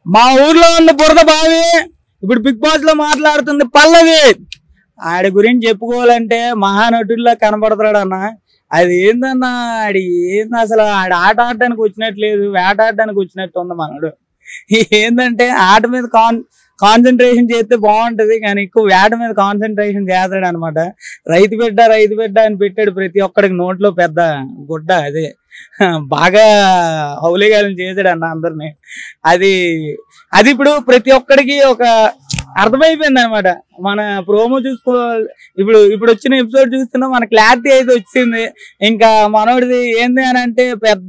మా ఊర్లో ఉన్న బురద బావి ఇప్పుడు బిగ్ బాస్ లో మాట్లాడుతుంది పల్లవి ఆడి గురించి చెప్పుకోవాలంటే మహానటుల్లో కనబడతాడు అన్న అది ఏందన్నా ఆడి ఏంది అసలు ఆడి ఆట ఆడడానికి వచ్చినట్లేదు వేట ఆడడానికి వచ్చినట్టు ఉంది మనడు ఏంటంటే ఆట మీద కాన్ కాన్సన్ట్రేషన్ చేస్తే బాగుంటది కానీ ఎక్కువ వేట మీద కాన్సన్ట్రేషన్ చేస్తాడు అనమాట రైతు బిడ్డ రైతు బిడ్డ అని పెట్టాడు ప్రతి ఒక్కడికి నోట్లో పెద్ద గుడ్డ అదే బాగా హౌలిగాలను చేశాడు అన్న అందరిని అది అది ఇప్పుడు ప్రతి ఒక్కడికి ఒక అర్థమైపోయింది అనమాట మన ప్రోమో చూసుకో ఇప్పుడు ఇప్పుడు వచ్చిన ఎపిసోడ్ చూస్తున్నా మన క్లారిటీ అయితే వచ్చింది ఇంకా మనోడిది ఏంది అని అంటే పెద్ద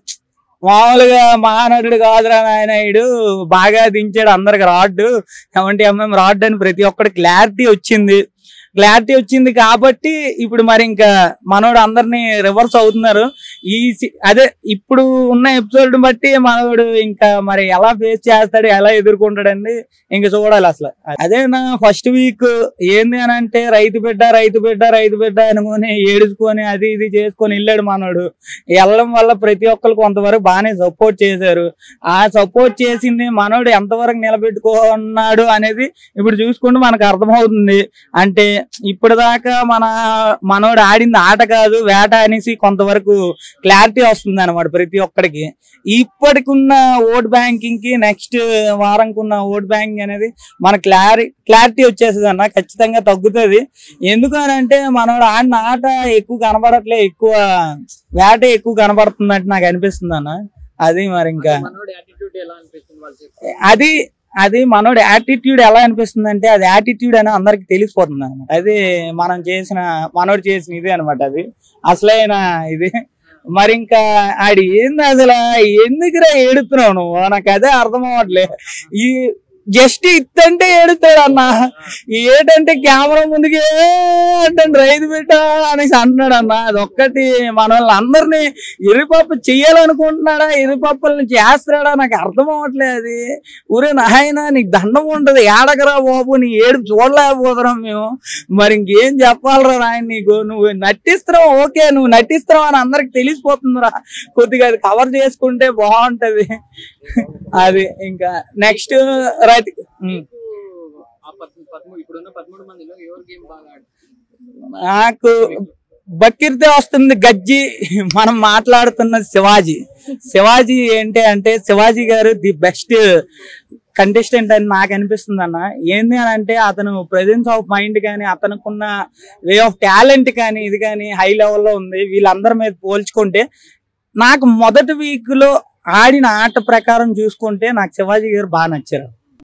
మామూలుగా మహానటుడు కాదురా నాయనాయుడు బాగా దించాడు అందరికి రాడ్ సెవెంటీ ఎంఎం రాడ్ అని ప్రతి ఒక్కటి క్లారిటీ వచ్చింది క్లారిటీ వచ్చింది కాబట్టి ఇప్పుడు మరి ఇంకా మనోడు అందరినీ రివర్స్ అవుతున్నారు ఈ సి- అదే ఇప్పుడు ఉన్న ఎపిసోడ్ బట్టి మనోడు ఇంకా మరి ఎలా ఫేస్ చేస్తాడు ఎలా ఎదుర్కొంటాడండి ఇంకా చూడాలి అసలు అదే నా ఫస్ట్ వీక్ ఏంది అని అంటే రైతు బిడ్డ రైతు బిడ్డ రైతు బిడ్డ అనుకొని ఏడుచుకొని అది ఇది చేసుకొని వెళ్ళాడు మనోడు వెళ్ళడం వల్ల ప్రతి ఒక్కరు కొంతవరకు బాగానే సపోర్ట్ చేశారు ఆ సపోర్ట్ చేసింది మనోడు ఎంతవరకు నిలబెట్టుకున్నాడు అనేది ఇప్పుడు చూసుకుంటే మనకు అర్థమవుతుంది అంటే ఇప్పుడు దాకా మన మనోడు ఆడింది ఆట కాదు వేట అనేసి కొంతవరకు క్లారిటీ వస్తుంది అనమాట ప్రతి ఒక్కడికి ఇప్పటికున్న ఓట్ బ్యాంకింగ్ కి నెక్స్ట్ వారంకి ఉన్న ఓట్ బ్యాంకింగ్ అనేది మన క్లారి క్లారిటీ వచ్చేస్తుంది అన్న ఖచ్చితంగా తగ్గుతుంది ఎందుకు అని అంటే మనోడు ఆడిన ఆట ఎక్కువ కనబడట్లే ఎక్కువ వేట ఎక్కువ కనబడుతున్నట్టు నాకు అనిపిస్తుంది అన్న అది మరి ఇంకా మనోడి యాటిట్యూడ్ ఎలా అనిపిస్తుంది వాళ్ళు చెప్పి అది అది మనోడి యాటిట్యూడ్ ఎలా అనిపిస్తుంది అంటే అది యాటిట్యూడ్ అని అందరికి తెలిసిపోతుంది అనమాట అది మనం చేసిన మనోడు చేసిన ఇది అనమాట అది అసలైన ఇది మరి ఇంకా ఆడి ఏంది అసలు ఎందుకురా ఏడుతున్నావు నువ్వు నాకు అదే అర్థం అవ్వట్లే ఈ జస్ట్ ఇత్తంటే ఏడుతాడు అన్న ఏంటంటే కెమెరా ముందుకి "ఏ" అంటే రైతు బిడ్డ అనేసి అంటున్నాడు అన్న అదొక్కటి మన వాళ్ళని అందరినీ ఎరిపప్పు చెయ్యాలనుకుంటున్నాడా ఎరిపప్పుల్ని చేస్తాడా నాకు అర్థం అవ్వట్లేదు అది ఊరే నాయన నీకు దండం ఉంటది ఏడకరా బాబు నీ ఏడు చూడలేకపోతున్నాం మేము మరి ఇంకేం చెప్పాలరా నాయన నీకు నువ్వు నటిస్తున్నావు ఓకే నువ్వు నటిస్తున్నావు అని అందరికి తెలిసిపోతుందిరా కొద్దిగా అది కవర్ చేసుకుంటే బాగుంటది అది ఇంకా నెక్స్ట్ రైతు ఉమ్. మీకు ఆ పద్- పదమూడు ఇప్పుడున్న పదమూడు మందిలో ఎవరు గేమ్ బాగా ఆడుతుంది నాకు బకీర్తే వస్తుంది గజ్జి మనం మాట్లాడుతున్న శివాజీ శివాజీ ఏంటి అంటే శివాజీ గారు ది బెస్ట్ కంటెస్టెంట్ అని నాకు అనిపిస్తుంది అన్న ఏంది అని అంటే అతను ప్రెజెన్స్ ఆఫ్ మైండ్ కానీ అతనుకున్న వే ఆఫ్ టాలెంట్ కానీ ఇది కానీ హై లెవెల్లో ఉంది వీళ్ళందరి మీద పోల్చుకుంటే నాకు మొదటి వీక్ లో ఆడిన ఆట ప్రకారం చూసుకుంటే నాకు శివాజీ గారు బాగా నచ్చారు